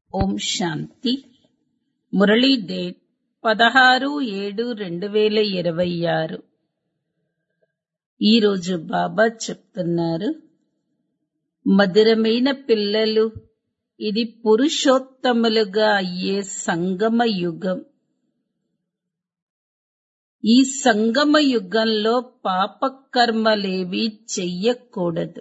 ఓం శాంతి Murali date పదహారు ఏడు రెండు వేల ఇరవై ఆరు ఈరోజు బాబా చెప్తున్నారు మధురమైన పిల్లలు ఇది పురుషోత్తములుగా అయ్యే సంగమ యుగం ఈ సంగమ యుగంలో పాపకర్మలేవి చెయ్యకూడదు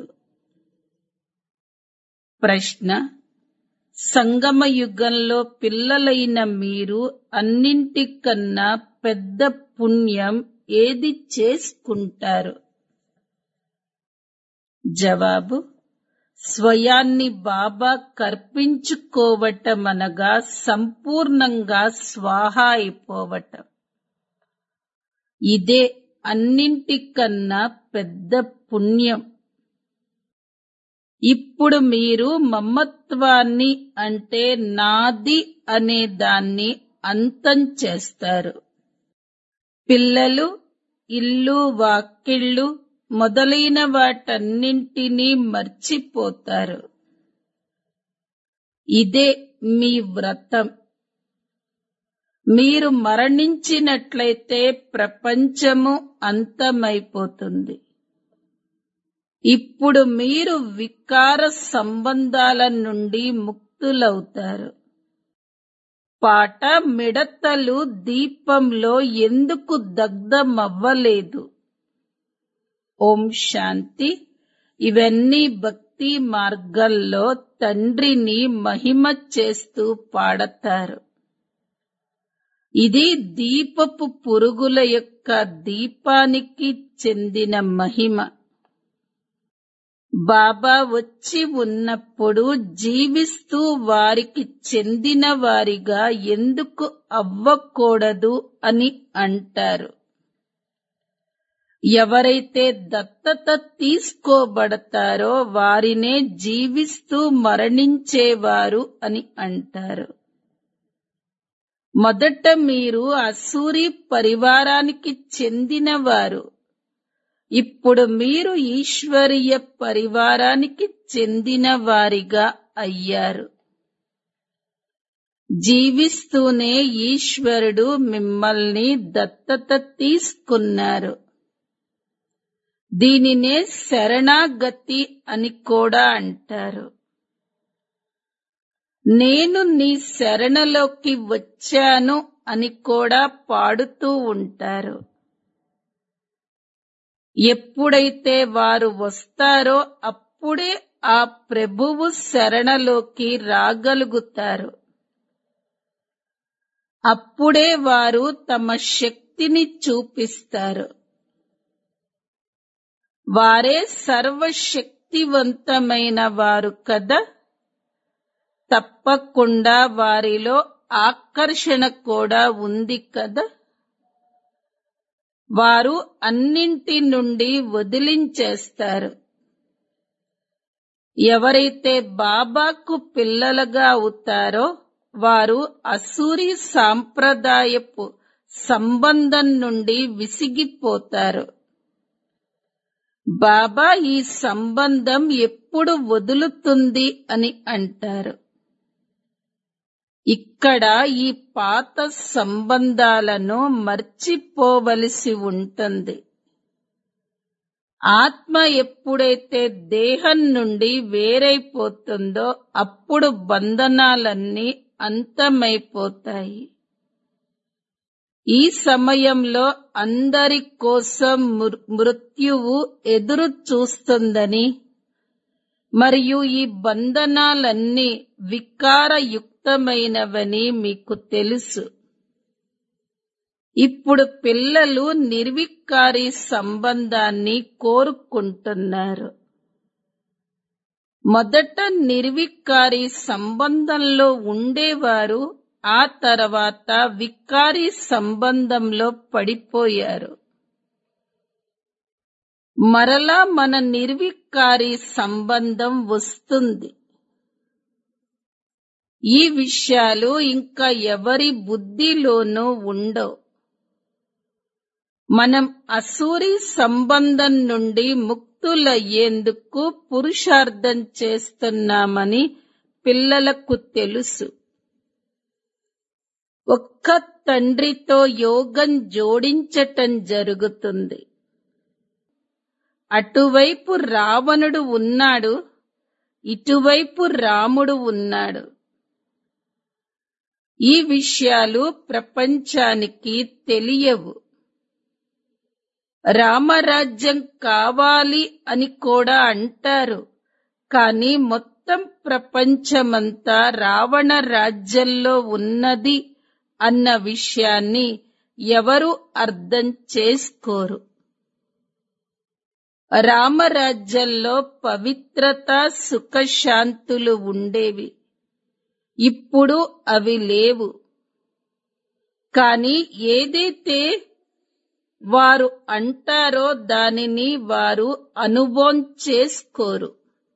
ప్రశ్న సంగమ యుగంలో పిల్లలైన మీరు అన్నింటికన్నా పెద్ద పుణ్యం ఏది చేసుకుంటారు జవాబు స్వయాన్ని బాబా కర్పించుకోవటం అనగా సంపూర్ణంగా స్వాహ అయిపోవటం ఇదే అన్నింటికన్నా పెద్ద పుణ్యం ఇప్పుడు మీరు మమ్మత్వాన్ని అంటే నాది అనే దాన్ని అంతం చేస్తారు పిల్లలు ఇల్లు వాకిళ్ళు మొదలైన వాటన్నింటినీ మర్చిపోతారు ఇదే మీ వ్రతం మీరు మరణించినట్లయితే ప్రపంచము అంతమైపోతుంది ఇప్పుడు మీరు వికార సంబంధాల నుండి ముక్తులవుతారు పాట మిడతలు దీపంలో ఎందుకు దగ్ధమవ్వలేదు ఓం శాంతి ఇవన్నీ భక్తి మార్గంలో తండ్రిని మహిమ చేస్తూ పాడతారు ఇది దీపపు పురుగుల యొక్క దీపానికి చెందిన మహిమ బాబా వచ్చి ఉన్నప్పుడు జీవిస్తూ వారికి చెందిన వారిగా ఎందుకు అవ్వకూడదు అని అంటారు ఎవరైతే దత్తత తీసుకోబడతారో వారినే జీవిస్తూ మరణించేవారు అని అంటారు మొదట మీరు అసూరి పరివారానికి చెందినవారు ఇప్పుడు మీరు ఈశ్వరీయ పరివారానికి చెందిన వారిగా అయ్యారు జీవిస్తూనే ఈశ్వరుడు మిమ్మల్ని దత్తత తీసుకున్నారు దీనినే శరణాగతి అని కూడా అంటారు నేను నీ శరణలోకి వచ్చాను అని కూడా పాడుతూ ఉంటారు ఎప్పుడైతే వారు వస్తారో అప్పుడే ఆ ప్రభువు శరణలోకి రాగలుగుతారు అప్పుడే వారు తమ శక్తిని చూపిస్తారు వారే సర్వశక్తివంతమైన వారు కదా తప్పకుండా వారిలో ఆకర్షణ కూడా ఉంది కదా వారు అన్నింటి నుండి వదిలించేస్తారు ఎవరైతే బాబాకు పిల్లలుగా అవుతారో వారు అసూరి సాంప్రదాయపు సంబంధం నుండి విసిగిపోతారు బాబా ఈ సంబంధం ఎప్పుడు వదులుతుంది అని అంటారు ఇక్కడ ఈ పాత సంబంధాలను మర్చిపోవలసి ఉంటుంది ఆత్మ ఎప్పుడైతే దేహం నుండి వేరైపోతుందో అప్పుడు బంధనాలన్నీ అంతమైపోతాయి ఈ సమయంలో అందరి కోసం మృత్యువు ఎదురు చూస్తుందని మరియు ఈ బంధనాలన్నీ వికారయుక్తమైనవని మీకు తెలుసు ఇప్పుడు పిల్లలు నిర్వికారి సంబంధాన్ని కోరుకుంటున్నారు మొదట నిర్వికారి సంబంధంలో ఉండేవారు ఆ తర్వాత వికారి సంబంధంలో పడిపోయారు మరలా మన నిర్వికారి సంబంధం వస్తుంది ఈ విషయాలు ఇంకా ఎవరి బుద్ధిలోనూ ఉండవు మనం అసూరి సంబంధం నుండి ముక్తులయ్యేందుకు పురుషార్థం చేస్తున్నామని పిల్లలకు తెలుసు ఒక్క తండ్రితో యోగం జోడించటం జరుగుతుంది అటువైపు రావణుడు ఉన్నాడు ఇటువైపు రాముడు ఉన్నాడు ఈ విషయాలు ప్రపంచానికి తెలియవు రామరాజ్యం కావాలి అని కూడా అంటారు కానీ మొత్తం ప్రపంచమంతా రావణ రాజ్యంలో ఉన్నది అన్న విషయాన్ని ఎవరు అర్థం చేసుకోరు రామరాజ్యంలో పవిత్రత సుఖశాంతులు ఉండేవి ఇప్పుడు అవి లేవు కానీ ఏదైతే వారు అంటారో దానిని వారు అనుభవం చేసుకోరు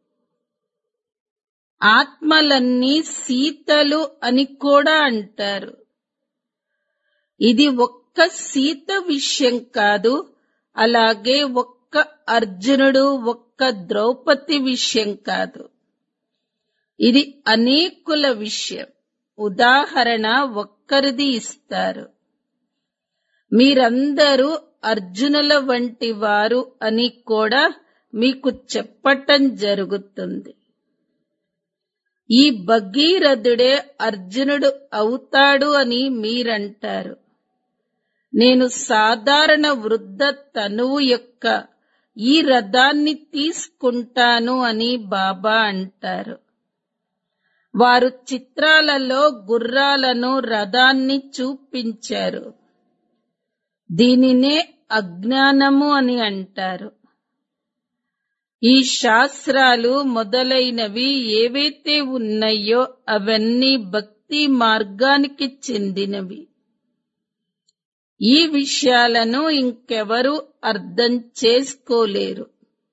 ఆత్మలన్నీ సీతలు అని కూడా అంటారు ఇది ఒక్క సీత విషయం కాదు అలాగే ఒక్క అర్జునుడు ఒక్క ద్రౌపది విషయం కాదు ఇది అనేకుల విషయం ఉదాహరణ ఒక్కరిది ఇస్తారు మీరందరూ అర్జునుల వంటి వారు అని కూడా మీకు చెప్పటం జరుగుతుంది ఈ భగీరథుడే అర్జునుడు అవుతాడు అని మీరంటారు నేను సాధారణ వృద్ధ తనువు యొక్క ఈ రథాన్ని తీసుకుంటాను అని బాబా అంటారు వారు చిత్రాలలో గుర్రాలను రథాన్ని చూపించారు దీనినే అజ్ఞానము అని అంటారు ఈ శాస్త్రాలు మొదలైనవి ఏవైతే ఉన్నాయో అవన్నీ భక్తి మార్గానికి చెందినవి ఈ విషయాలను ఇంకెవరూ అర్థం చేసుకోలేరు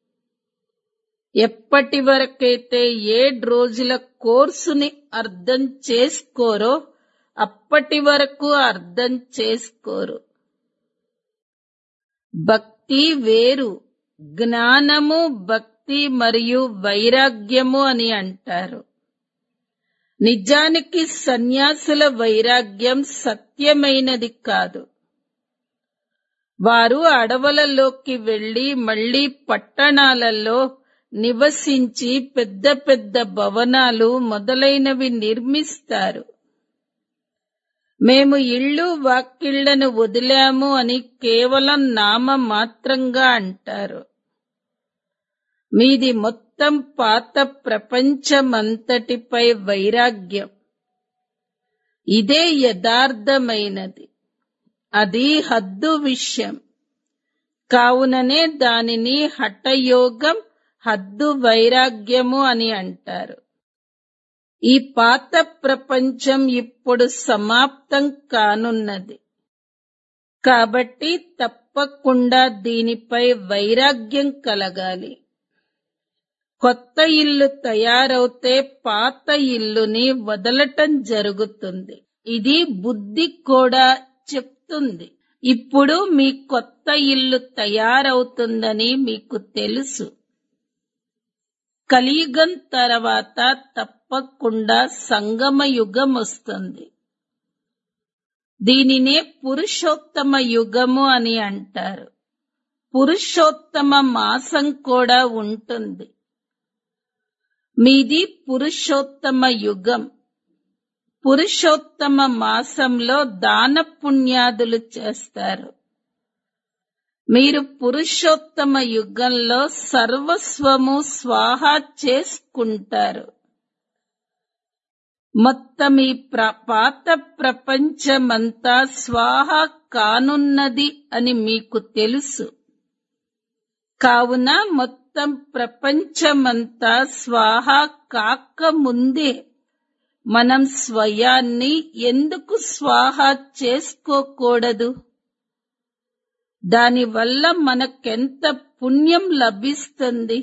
ఎప్పటి వరకైతే ఏడు రోజుల కోర్సుని అర్థం చేసుకోరో అప్పటి వరకు అర్థం చేసుకోరు భక్తి వేరు జ్ఞానము భక్తి మరియు వైరాగ్యము అని అంటారు నిజానికి సన్యాసుల వైరాగ్యం సత్యమైనది కాదు వారు అడవులలోకి వెళ్లి మళ్లీ పట్టణాలలో నివసించి పెద్ద పెద్ద భవనాలు మొదలైనవి నిర్మిస్తారు మేము ఇళ్ళు వాకిళ్లను వదిలాము అని కేవలం నామ మాత్రంగా అంటారు మీది మొత్తం పాత ప్రపంచమంతటిపై వైరాగ్యం ఇదే యథార్థమైనది అది హద్దు విషయం కావుననే దానిని హఠయోగం హద్దు వైరాగ్యము అని అంటారు ఈ పాత ప్రపంచం ఇప్పుడు సమాప్తం కానున్నది కాబట్టి తప్పకుండా దీనిపై వైరాగ్యం కలగాలి కొత్త ఇల్లు తయారవుతే పాత ఇల్లుని వదలటం జరుగుతుంది ఇది బుద్ధి కూడా చెప్తుంది ఇప్పుడు మీ కొత్త ఇల్లు తయారవుతుందని మీకు తెలుసు కలియుగం తర్వాత తప్పకుండా సంగమ యుగం వస్తుంది దీనినే పురుషోత్తమ యుగము అని అంటారు పురుషోత్తమ మాసం కూడా ఉంటుంది మీది పురుషోత్తమ యుగం పురుషోత్తమ మాసంలో దాన పుణ్యాదులు చేస్తారు మీరు పురుషోత్తమ యుగంలో సర్వస్వము స్వాహా చేసుకుంటారు మొత్తం ఈ ప్ర- పాత ప్రపంచమంతా స్వాహ కానున్నది అని మీకు తెలుసు కావున మొత్తం ప్రపంచమంతా స్వాహ కాక ముందే మనం స్వయాన్ని ఎందుకు స్వాహ చేసుకోకూడదు దానివల్ల మనకెంత పుణ్యం లభిస్తుంది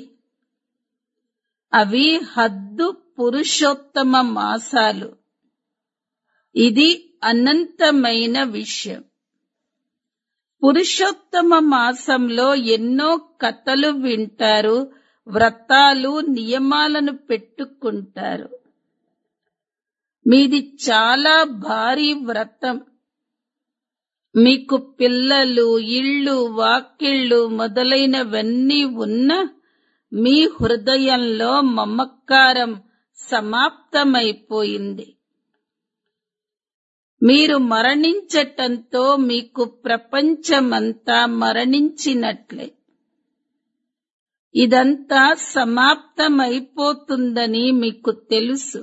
అవి హద్దు పురుషోత్తమ మాసాలు ఇది అనంతమైన విషయం పురుషోత్తమ మాసంలో ఎన్నో కథలు వింటారు వ్రతాలు నియమాలను పెట్టుకుంటారు మీది చాలా భారీ వ్రతం మీకు పిల్లలు ఇళ్ళు వాకిళ్ళు మొదలైనవన్నీ ఉన్న మీ హృదయంలో మమకారం సమాప్తమైపోయింది మీరు మరణించటంతో మీకు ప్రపంచమంతా మరణించినట్లే ఇదంతా సమాప్తమైపోతుందని మీకు తెలుసు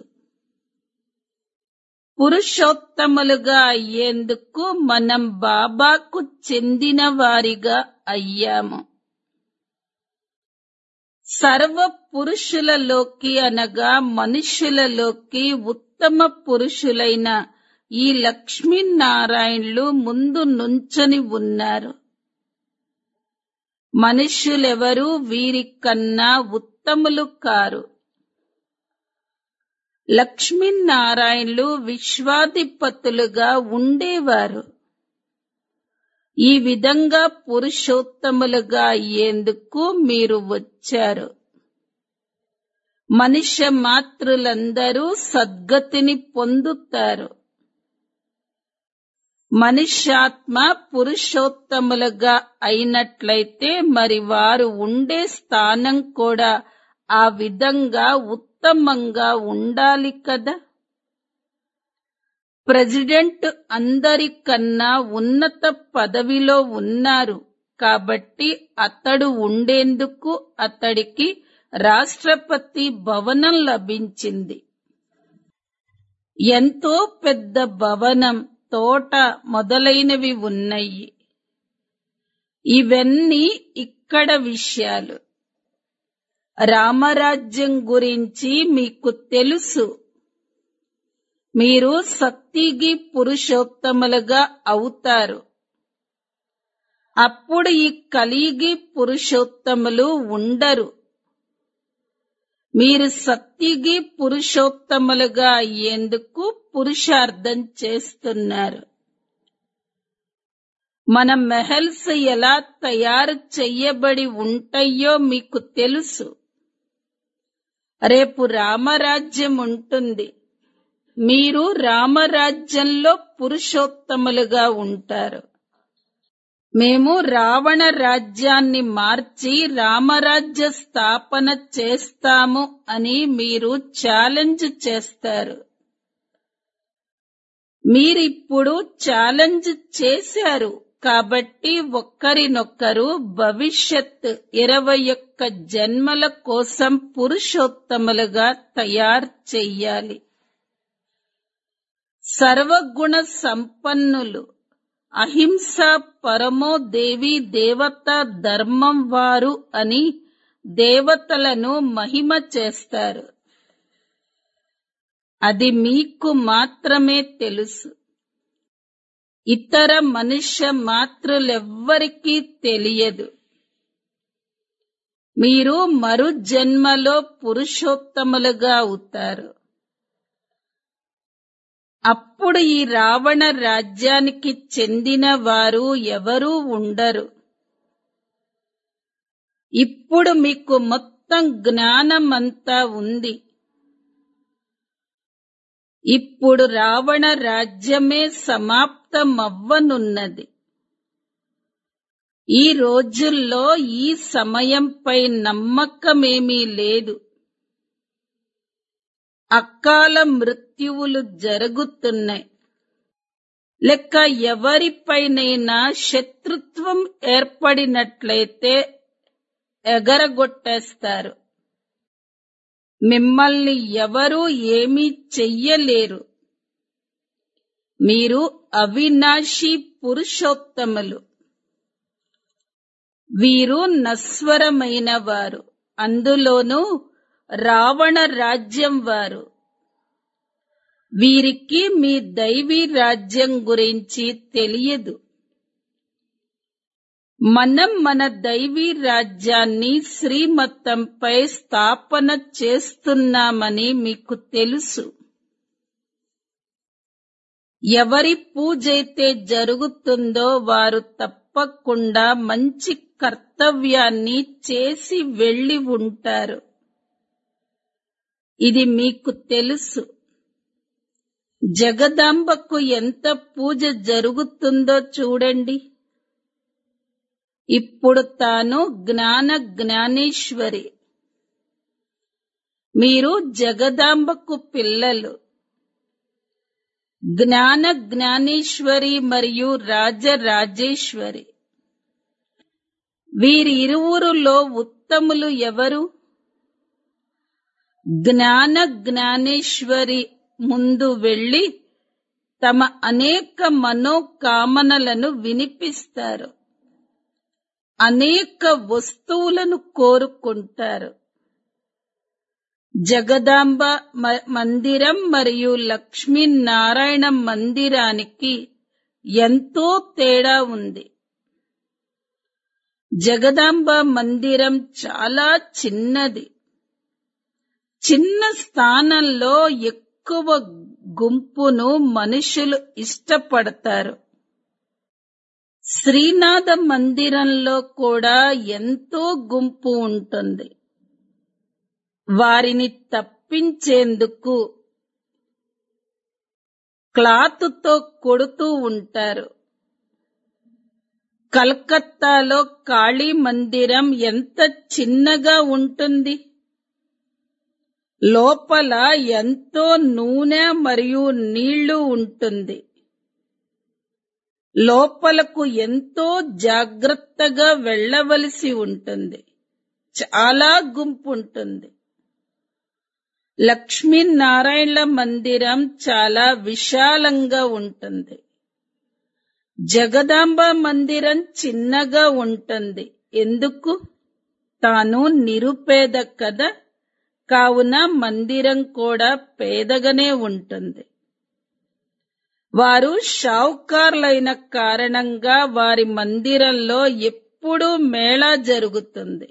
పురుషోత్తములుగా అయ్యేందుకు మనం బాబాకు చెందిన వారిగా అయ్యాము సర్వ పురుషులలోకి అనగా మనుషులలోకి ఉత్తమ పురుషులైన ఈ లక్ష్మీనారాయణులు ముందు నుంచొని ఉన్నారు మనుష్యులెవరూ వీరికన్నా ఉత్తములు కారు లక్ష్మీనారాయణులు విశ్వాధిపతులుగా ఉండేవారు ఈ విధంగా పురుషోత్తములుగా అయ్యేందుకు మీరు వచ్చారు మనుష్య మాతృలందరూ సద్గతిని పొందుతారు మనుష్యాత్మ పురుషోత్తములుగా అయినట్లయితే మరి వారు ఉండే స్థానం కూడా ఆ విధంగా ఉత్తమంగా ఉండాలి కదా ప్రెసిడెంట్ అందరికన్నా ఉన్నత పదవిలో ఉన్నారు కాబట్టి అతడు ఉండేందుకు అతడికి రాష్ట్రపతి భవనం లభించింది ఎంతో పెద్ద భవనం తోట మొదలైనవి ఉన్నాయి ఇవన్నీ ఇక్కడ విషయాలు రామరాజ్యం గురించి మీకు తెలుసు మీరు సత్తిగి పురుషోత్తములుగా అవుతారు అప్పుడు ఈ కలిగి పురుషోత్తములు ఉండరు మీరు సత్తిగి పురుషోత్తములుగా అయ్యేందుకు పురుషార్థం చేస్తున్నారు మన మెహల్స్ ఎలా తయారు చెయ్యబడి ఉంటాయో మీకు తెలుసు రేపు రామరాజ్యం ఉంటుంది మీరు రామరాజ్యంలో పురుషోత్తములుగా ఉంటారు మేము రావణ రాజ్యాన్ని మార్చి రామరాజ్య స్థాపన చేస్తాము అని మీరు ఛాలెంజ్ చేస్తారు మీరిప్పుడు ఛాలెంజ్ చేశారు కాబట్టి ఒక్కరినొక్కరు భవిష్యత్ ఇరవై ఒక్క జన్మల కోసం పురుషోత్తములుగా తయారు చెయ్యాలి సర్వగుణ సంపన్నులు అహింస పరమో దేవి దేవత ధర్మం వారు అని దేవతలను మహిమ చేస్తారు అది మీకు మాత్రమే తెలుసు ఇతర మనుష్య మాతృలెవ్వరికీ తెలియదు మీరు మరు జన్మలో పురుషోత్తములుగా అవుతారు అప్పుడు ఈ రావణ రాజ్యానికి చెందిన వారు ఎవరూ ఉండరు ఇప్పుడు మీకు మొత్తం జ్ఞానమంతా ఉంది ఇప్పుడు రావణ రాజ్యమే సమాప్తమవ్వనున్నది ఈ రోజుల్లో ఈ సమయంపై నమ్మకమేమీ లేదు అకాల మృత్యువులు జరుగుతున్నాయి లెక్క ఎవరిపైనైనా శత్రుత్వం ఏర్పడినట్లయితే ఎగరగొట్టేస్తారు మిమ్మల్ని ఎవరూ ఏమీ చెయ్యలేరు మీరు అవినాశి పురుషోత్తములు వీరు నస్వరమైన వారు అందులోనూ రావణ రాజ్యం వారు వీరికి మీ దైవీ రాజ్యం గురించి తెలియదు మనం మన దైవీ రాజ్యాన్ని శ్రీమతంపై స్థాపన చేస్తున్నామని మీకు తెలుసు ఎవరి పూజైతే జరుగుతుందో వారు తప్పకుండా మంచి కర్తవ్యాన్ని చేసి వెళ్ళి ఉంటారు ఇది మీకు తెలుసు జగదాంబకు ఎంత పూజ జరుగుతుందో చూడండి ఇప్పుడు తాను జ్ఞాన జ్ఞానేశ్వరి మీరు జగదాంబకు పిల్లలు జ్ఞాన జ్ఞానేశ్వరి మరియు రాజరాజేశ్వరి వీరిరువురులో ఉత్తములు ఎవరు జ్ఞాన జ్ఞానేశ్వరి ముందు వెళ్లి తమ అనేక మనోకామనలను వినిపిస్తారు అనేక వస్తువులను కోరుకుంటారు జగదాంబ మ- మందిరం మరియు లక్ష్మీనారాయణ మందిరానికి ఎంతో తేడా ఉంది జగదాంబ మందిరం చాలా చిన్నది చిన్న స్థానంలో ఎక్కువ గుంపును మనుషులు ఇష్టపడతారు శ్రీనాథ మందిరంలో కూడా ఎంతో గుంపు ఉంటుంది వారిని తప్పించేందుకు క్లాతుతో కొడుతూ ఉంటారు కలకత్తాలో కాళీ మందిరం ఎంత చిన్నగా ఉంటుంది లోపల ఎంతో నూనె మరియు నీళ్లు ఉంటుంది లోపలకు ఎంతో జాగ్రత్తగా వెళ్ళవలసి ఉంటుంది చాలా గుంపు ఉంటుంది లక్ష్మీనారాయణ మందిరం చాలా విశాలంగా ఉంటుంది జగదాంబ మందిరం చిన్నగా ఉంటుంది ఎందుకు తాను నిరుపేద కదా కావున మందిరం కూడా పేదగానే ఉంటుంది వారు షావుకార్లైన కారణంగా వారి మందిరంలో ఎప్పుడూ మేళా జరుగుతుంది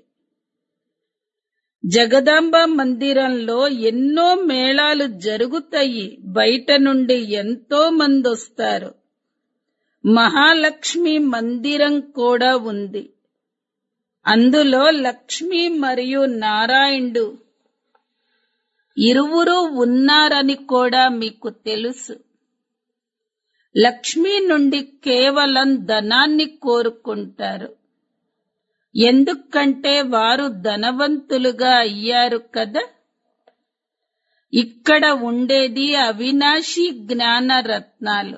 జగదాంబ మందిరంలో ఎన్నో మేళాలు జరుగుతాయి బయట నుండి ఎంతో మంది వస్తారు మహాలక్ష్మి మందిరం కూడా ఉంది అందులో లక్ష్మి మరియు నారాయణుడు ఇరువురు ఉన్నారని కూడా మీకు తెలుసు లక్ష్మి నుండి కేవలం ధనాన్ని కోరుకుంటారు ఎందుకంటే వారు ధనవంతులుగా అయ్యారు కదా ఇక్కడ ఉండేది అవినాశి జ్ఞాన రత్నాలు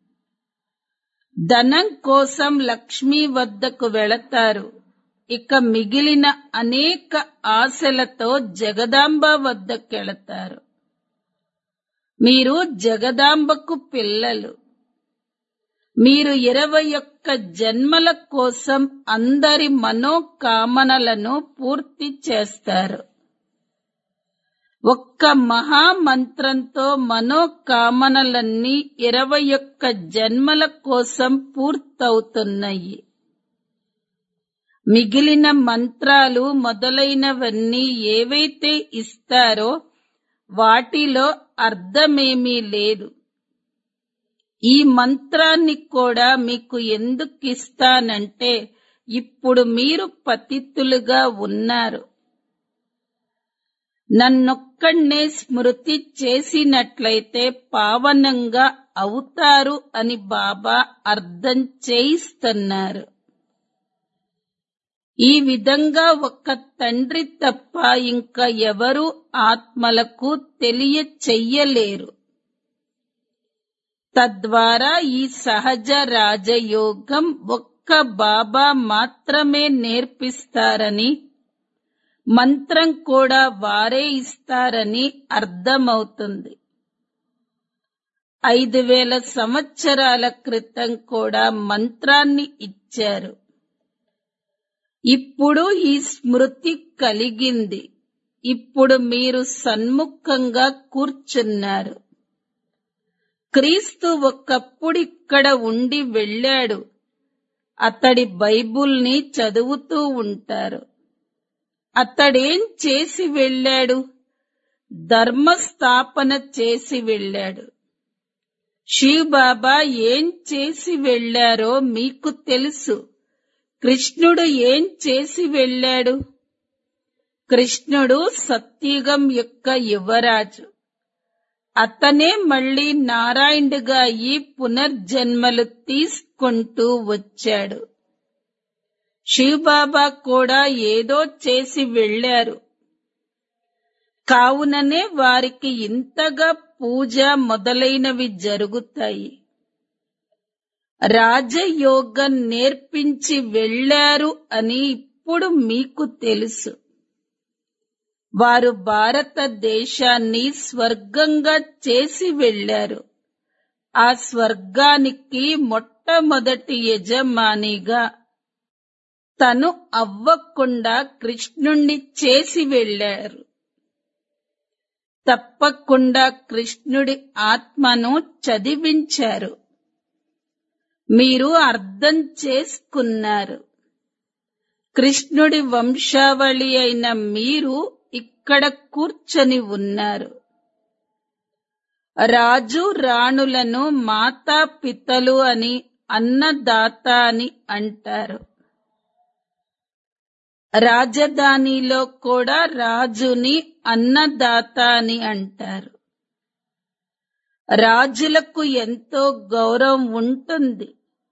ధనం కోసం లక్ష్మి వద్దకు వెళతారు ఇక మిగిలిన అనేక ఆశలతో జగదాంబ వద్దకెళతారు మీరు జగదాంబకు పిల్లలు మీరు ఇరవై ఒక్క జన్మల కోసం అందరి మనోకామనలను పూర్తి చేస్తారు ఒక్క మహామంత్రంతో మనోకామనలన్నీ ఇరవై ఒక్క జన్మల కోసం పూర్తవుతున్నాయి మిగిలిన మంత్రాలు మొదలైనవన్నీ ఏవైతే ఇస్తారో వాటిలో అర్థమేమీ లేదు ఈ మంత్రాన్ని కూడా మీకు ఎందుకు ఇస్తానంటే ఇప్పుడు మీరు పతితులుగా ఉన్నారు నన్నొక్కడే స్మృతి చేసినట్లయితే పావనంగా అవుతారు అని బాబా అర్థం చేయిస్తున్నారు ఈ విధంగా ఒక్క తండ్రి తప్ప ఇంకా ఎవరు ఆత్మలకు తెలియ చెయ్యలేరు తద్వారా ఈ సహజ రాజయోగం ఒక్క బాబా మాత్రమే నేర్పిస్తారని మంత్రం కూడా వారే ఇస్తారని అర్థమవుతుంది ఐదు వేల సంవత్సరాల క్రితం కూడా మంత్రాన్ని ఇచ్చారు ఇప్పుడు ఈ స్మృతి కలిగింది ఇప్పుడు మీరు సన్ముఖంగా కూర్చున్నారు క్రీస్తు ఒకప్పుడు ఇక్కడ ఉండి వెళ్ళాడు అతడి బైబుల్ని చదువుతూ ఉంటారు అతడేం చేసి వెళ్ళాడు ధర్మస్థాపన చేసి వెళ్ళాడు శివ్ బాబా ఏం చేసి వెళ్ళారో మీకు తెలుసు కృష్ణుడు ఏం చేసి వెళ్ళాడు కృష్ణుడు సత్యుగం యొక్క యువరాజు అతనే మళ్ళీ నారాయణుడుగా ఈ పునర్జన్మలు తీసుకుంటూ వచ్చాడు శివబాబా కూడా ఏదో చేసి వెళ్ళారు కావుననే వారికి ఇంతగా పూజ మొదలైనవి జరుగుతాయి రాజయోగం నేర్పించి వెళ్ళారు అని ఇప్పుడు మీకు తెలుసు వారు భారతదేశాన్ని స్వర్గంగా చేసి వెళ్ళారు ఆ స్వర్గానికి మొట్టమొదటి యజమానిగా తను అవ్వకుండా కృష్ణుణ్ణి చేసి వెళ్ళారు తప్పకుండా కృష్ణుడి ఆత్మను చదివించారు మీరు అర్థం చేసుకున్నారు కృష్ణుడి వంశావళి అయిన మీరు ఇక్కడ కూర్చొని ఉన్నారు రాజు రాణులను మాతా పితలు అని అన్నదాత అని అంటారు రాజధానిలో కూడా రాజుని అన్నదాత అని అంటారు రాజులకు ఎంతో గౌరవం ఉంటుంది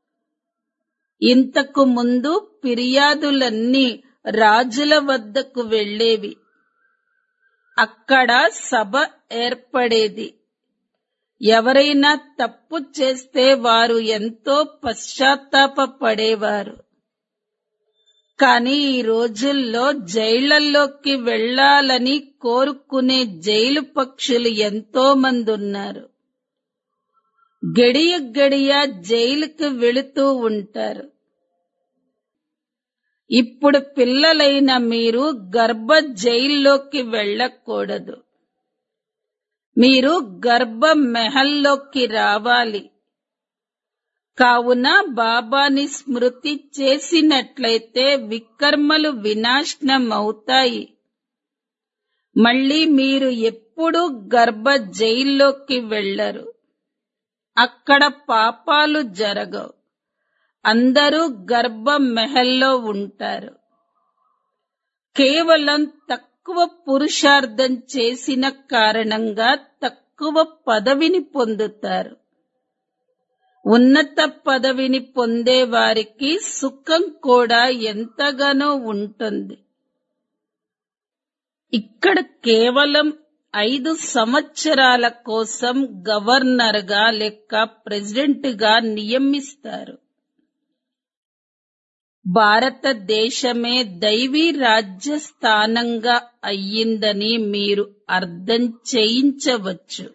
ఇంతకు ముందు ఫిర్యాదులన్నీ రాజుల వద్దకు వెళ్ళేవి అక్కడ సభ ఏర్పడేది ఎవరైనా తప్పు చేస్తే వారు ఎంతో పశ్చాత్తాపపడేవారు కానీ ఈ రోజుల్లో జైళ్లలోకి వెళ్లాలని కోరుకునే జైలు పక్షులు ఎంతో మంది ఉన్నారు గడియ గడియ జైలుకి వెళుతూ ఉంటారు ఇప్పుడు పిల్లలైన మీరు గర్భ జైల్లోకి వెళ్ళకూడదు మీరు గర్భ మెహల్లోకి రావాలి కావున బాబాని స్మృతి చేసినట్లయితే వికర్మలు వినాశనం అవుతాయి మళ్ళీ మీరు ఎప్పుడూ గర్భ జైల్లోకి వెళ్ళరు అక్కడ పాపాలు జరగవు అందరూ గర్భ మెహల్లో ఉంటారు కేవలం తక్కువ పురుషార్థం చేసిన కారణంగా తక్కువ పదవిని పొందుతారు ఉన్నత పదవిని పొందే వారికి సుఖం కూడా ఎంతగానో ఉంటుంది ఇక్కడ కేవలం ఐదు సంవత్సరాల కోసం గవర్నర్గా లేక ప్రెసిడెంట్గా నియమిస్తారు భారతదేశమే దైవీ రాజ్యస్థానంగా అయ్యిందని మీరు అర్థం చేయించవచ్చు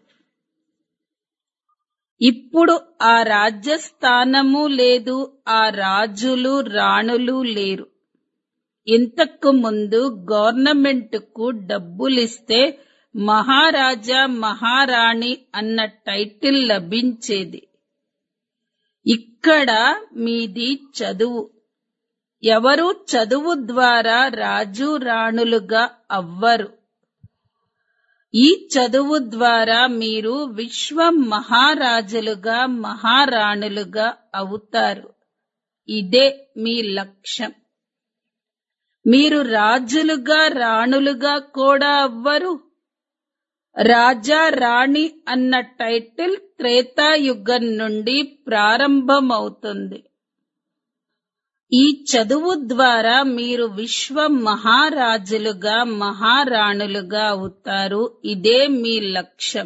ఇప్పుడు ఆ రాజ్యస్థానము లేదు ఆ రాజులు రాణులు లేరు ఇంతకు ముందు గవర్నమెంట్కు డబ్బులిస్తే మహారాజా మహారాణి అన్న టైటిల్ లభించేది ఇక్కడ మీది చదువు ఎవరు చదువు ద్వారా రాజు రాణులుగా అవ్వరు ఈ చదువు ద్వారా మీరు విశ్వ మహారాజులుగా మహారాణులుగా అవుతారు ఇదే మీ లక్ష్యం మీరు రాజులుగా రాణులుగా కూడా అవ్వరు రాజా రాణి అన్న టైటిల్ త్రేతాయుగం నుండి ప్రారంభమవుతుంది ఈ చదువు ద్వారా మీరు విశ్వ మహారాజులుగా మహారాణులుగా అవుతారు ఇదే మీ లక్ష్యం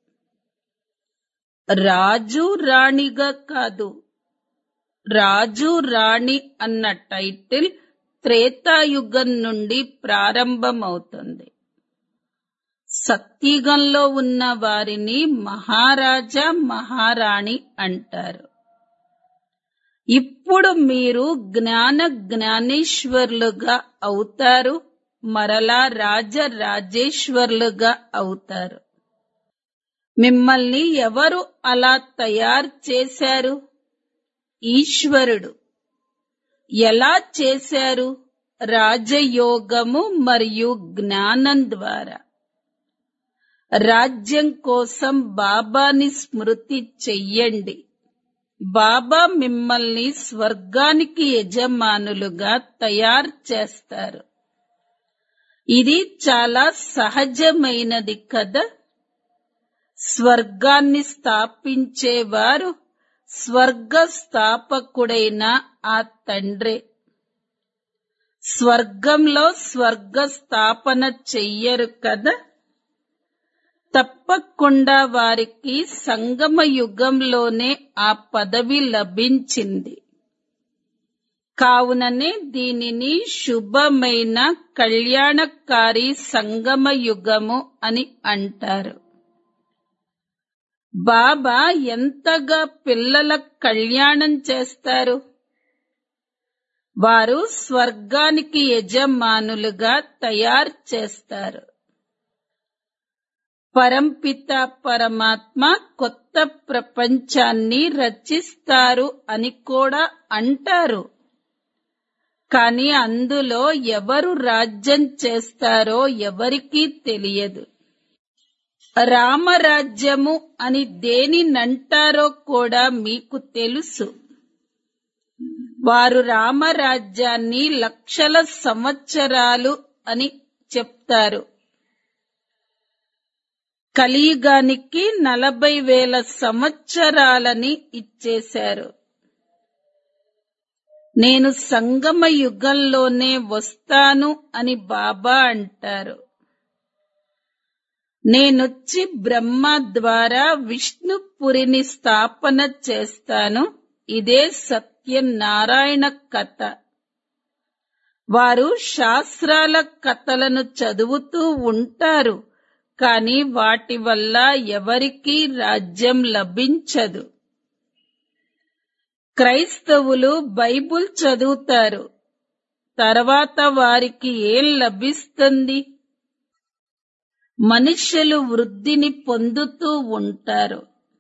రాజు రాణిగా కాదు రాజు రాణి అన్న టైటిల్ త్రేతాయుగం నుండి ప్రారంభమవుతుంది సత్యుగంలో ఉన్న వారిని మహారాజా మహారాణి అంటారు ఇప్పుడు మీరు జ్ఞాన జ్ఞానేశ్వర్లుగా అవుతారు మరలా రాజ రాజేశ్వర్లుగా అవుతారు మిమ్మల్ని ఎవరు అలా తయారు చేశారు ఈశ్వరుడు ఎలా చేశారు రాజయోగము మరియు జ్ఞానం ద్వారా రాజ్యం కోసం బాబాని స్మృతి చెయ్యండి బాబా మిమ్మల్ని స్వర్గానికి యజమానులుగా తయారు చేస్తారు ఇది చాలా సహజమైనది కదా స్వర్గాన్ని స్థాపించేవారు స్వర్గ స్థాపకుడైన ఆ తండ్రే స్వర్గంలో స్వర్గ స్థాపన చెయ్యరు కదా తప్పకుండా వారికి సంగమ యుగంలోనే ఆ పదవి లభించింది కావుననే దీనిని శుభమైన కళ్యాణకారి సంగమ యుగము అని అంటారు బాబా ఎంతగా పిల్లల కళ్యాణం చేస్తారు వారు స్వర్గానికి యజమానులుగా తయారు చేస్తారు పరంపిత పరమాత్మ కొత్త ప్రపంచాన్ని రచిస్తారు అని కూడా అంటారు కానీ అందులో ఎవరు రాజ్యం చేస్తారో ఎవరికీ తెలియదు రామరాజ్యము అని దేనినంటారో కూడా మీకు తెలుసు వారు రామరాజ్యాన్ని లక్షల సంవత్సరాలు అని చెప్తారు కలియుగానికి నలభై వేల సంవత్సరాలని ఇచ్చేశారు నేను సంగమ యుగంలోనే వస్తాను అని బాబా అంటారు నేనొచ్చి బ్రహ్మ ద్వారా విష్ణుపురిని స్థాపన చేస్తాను ఇదే సత్యనారాయణ కథ వారు శాస్త్రాల కథలను చదువుతూ ఉంటారు కానీ వాటి వల్ల ఎవరికీ రాజ్యం లభించదు క్రైస్తవులు బైబుల్ చదువుతారు తర్వాత వారికి ఏం లభిస్తుంది మనుష్యులు వృద్ధిని పొందుతూ ఉంటారు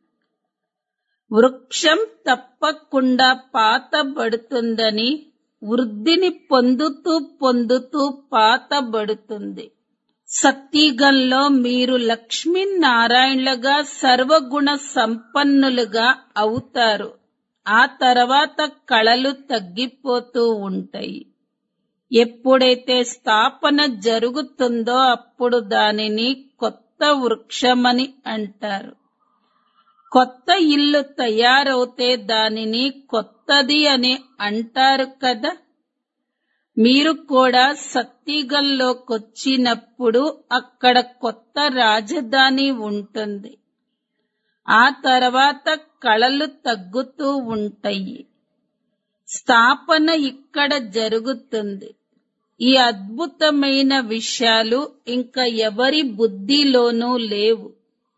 వృక్షం తప్పకుండా పాతబడుతుందని వృద్ధిని పొందుతూ పొందుతూ పాతబడుతుంది సత్యగంలో మీరు లక్ష్మీనారాయణలుగా సర్వగుణ సంపన్నులుగా అవుతారు ఆ తర్వాత కళలు తగ్గిపోతూ ఉంటాయి ఎప్పుడైతే స్థాపన జరుగుతుందో అప్పుడు దానిని కొత్త వృక్షమని అంటారు కొత్త ఇల్లు తయారవుతే దానిని కొత్తది అని అంటారు కదా మీరు కూడా సత్తిగల్లోకొచ్చినప్పుడు అక్కడ కొత్త రాజధాని ఉంటుంది ఆ తర్వాత కళలు తగ్గుతూ ఉంటాయి స్థాపన ఇక్కడ జరుగుతుంది ఈ అద్భుతమైన విషయాలు ఇంకా ఎవరి బుద్ధిలోనూ లేవు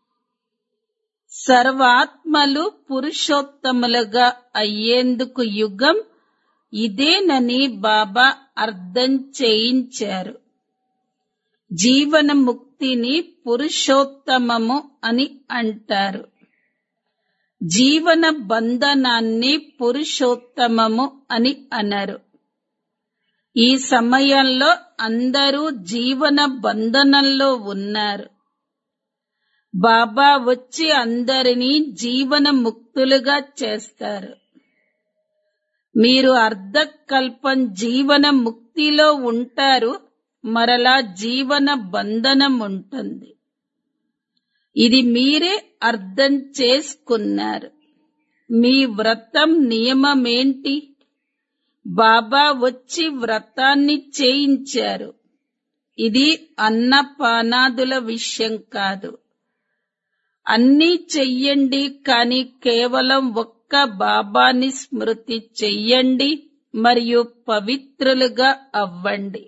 సర్వాత్మలు పురుషోత్తములుగా అయ్యేందుకు యుగం ఇదేనని బాబా అర్థం చేయించారు జీవన ముక్తిని పురుషోత్తమము అని అంటారు జీవన బంధనాన్ని పురుషోత్తమము అని అనరు ఈ సమయంలో అందరూ జీవన బంధనంలో ఉన్నారు బాబా వచ్చి అందరినీ జీవన ముక్తులుగా చేస్తారు మీరు అర్ధకల్పం జీవన ముక్తిలో ఉంటారు మరలా జీవన బంధనం ఉంటుంది ఇది మీరే అర్థం చేసుకున్నారు మీ వ్రతం నియమమేంటి బాబా వచ్చి వ్రతాన్ని చేయించారు ఇది అన్నపానాదుల విషయం కాదు అన్నీ చెయ్యండి కానీ కేవలం ఒక్క బాబాని స్మృతి చెయ్యండి మరియు పవిత్రులుగా అవ్వండి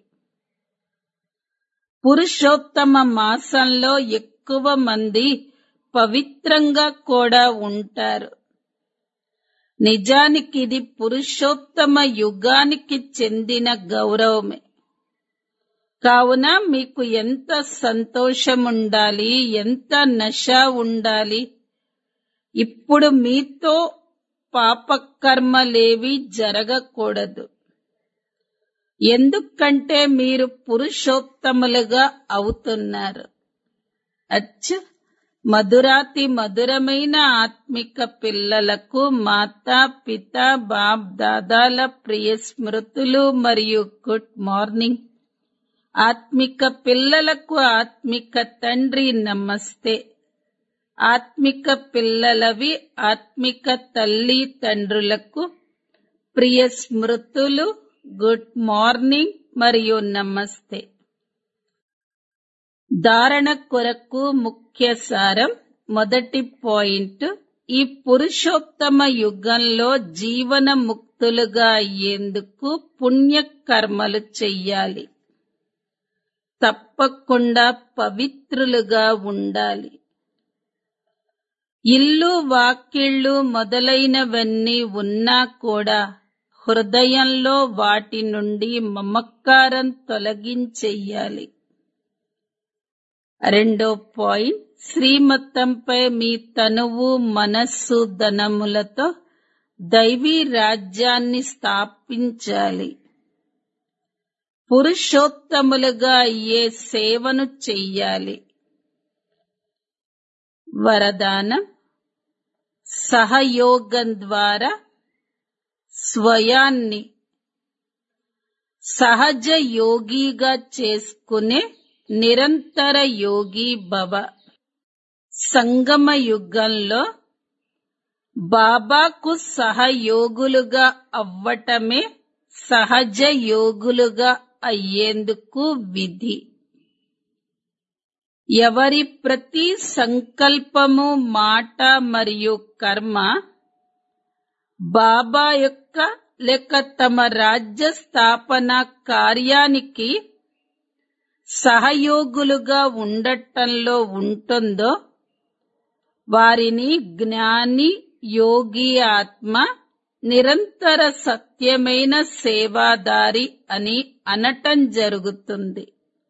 పురుషోత్తమ మాసంలో ఎక్కువ మంది పవిత్రంగా కూడా ఉంటారు నిజానికి ఇది పురుషోత్తమ యుగానికి చెందిన గౌరవమే కావున మీకు ఎంత సంతోషం ఉండాలి ఎంత నశ ఉండాలి ఇప్పుడు మీతో పాపకర్మలేవి జరగకూడదు ఎందుకంటే మీరు పురుషోత్తములుగా అవుతున్నారు అచ్చ మధురాతి మధురమైన ఆత్మిక పిల్లలకు మాతా పిత బాప్ దాదాల ప్రియ స్మృతులు మరియు గుడ్ మార్నింగ్ ఆత్మిక పిల్లలకు ఆత్మిక తండ్రి నమస్తే ఆత్మిక పిల్లలవి ఆత్మిక తల్లి తండ్రులకు ప్రియ స్మృతులు గుడ్ మార్నింగ్ మరియు నమస్తే ధారణ కొరకు ముఖ్య సారం మొదటి పాయింట్ ఈ పురుషోత్తమ యుగంలో జీవన ముక్తులుగా అయ్యేందుకు పుణ్య కర్మలు చెయ్యాలి తప్పకుండా పవిత్రులుగా ఉండాలి ఇల్లు వాకిళ్ళు మొదలైనవన్నీ ఉన్నా కూడా హృదయంలో వాటి నుండి మమకారం తొలగించెయ్యాలి రెండో పాయింట్ శ్రీమతంపై మీ తనువు మనస్సు ధనములతో దైవీ రాజ్యాన్ని స్థాపించాలి పురుషోత్తములుగా అయ్యే సేవను చెయ్యాలి వరదానం సహయోగం ద్వారా స్వయాన్ని సహజ యోగిగా చేసుకునే నిరంతర యోగి భవ సంగమ యుగంలో బాబాకు సహయోగులుగా అవ్వటమే సహజ యోగులుగా అయ్యేందుకు విధి ఎవరి ప్రతి సంకల్పము మాట మరియు కర్మ బాబా యొక్క లేక తమ రాజ్య స్థాపన కార్యానికి సహయోగులుగా ఉండటంలో ఉంటుందో వారిని జ్ఞాని యోగి ఆత్మ నిరంతర సత్యమైన సేవాదారి అని అనటం జరుగుతుంది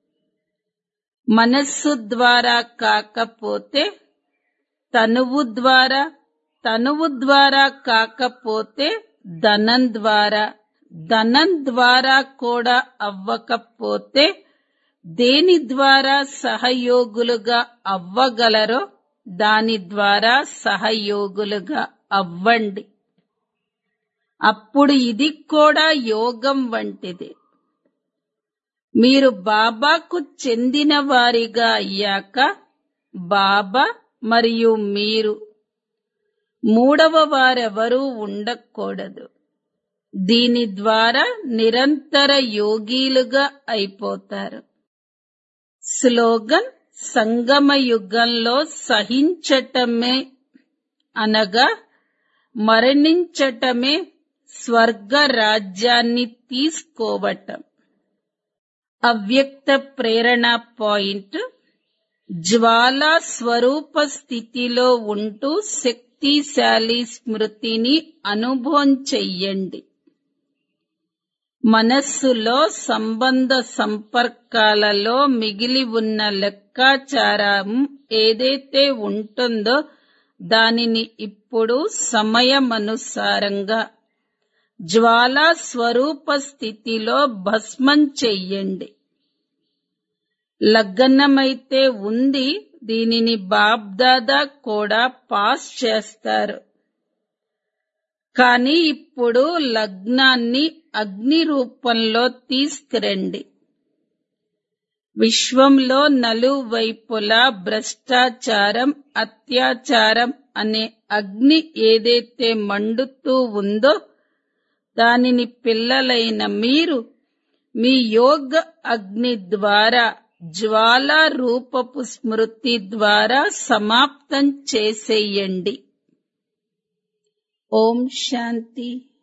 మనస్సు ద్వారా కాకపోతే తనువు ద్వారా తనువు ద్వారా కాకపోతే ధనం ద్వారా ధనం ద్వారా కూడా అవ్వకపోతే దేని ద్వారా సహయోగులుగా అవ్వగలరో దాని ద్వారా సహయోగులుగా అవ్వండి అప్పుడు ఇది కూడా యోగం వంటిది మీరు బాబాకు చెందిన వారిగా అయ్యాక బాబా మరియు మీరు మూడవ వారెవరూ ఉండకూడదు దీని ద్వారా నిరంతర యోగీలుగా అయిపోతారు స్లోగన్ సంగమ యుగంలో సహించటమే అనగా మరణించటమే స్వర్గ రాజ్యాన్ని తీసుకోవటం అవ్యక్త ప్రేరణ పాయింట్ జ్వాలా స్వరూప స్థితిలో ఉంటూ శక్తిశాలి స్మృతిని అనుభవం చెయ్యండి మనస్సులో సంబంధ సంపర్కాలలో మిగిలి ఉన్న లెక్కాచారం ఏదైతే ఉంటుందో దానిని ఇప్పుడు సమయమనుసారంగా జ్వాలా స్వరూప స్థితిలో భస్మం చెయ్యండి లగ్నమైతే ఉంది దీనిని బాబ్దాదా కూడా పాస్ చేస్తారు కానీ ఇప్పుడు లగ్నాన్ని అగ్ని రూపంలో తీసుకురండి విశ్వంలో నలువైపులా భ్రష్టాచారం అత్యాచారం అనే అగ్ని ఏదైతే మండుతూ ఉందో దానిని పిల్లలైన మీరు మీ యోగ అగ్ని ద్వారా జ్వాలా రూపపు స్మృతి ద్వారా సమాప్తం చేసేయండి ఓం శాంతి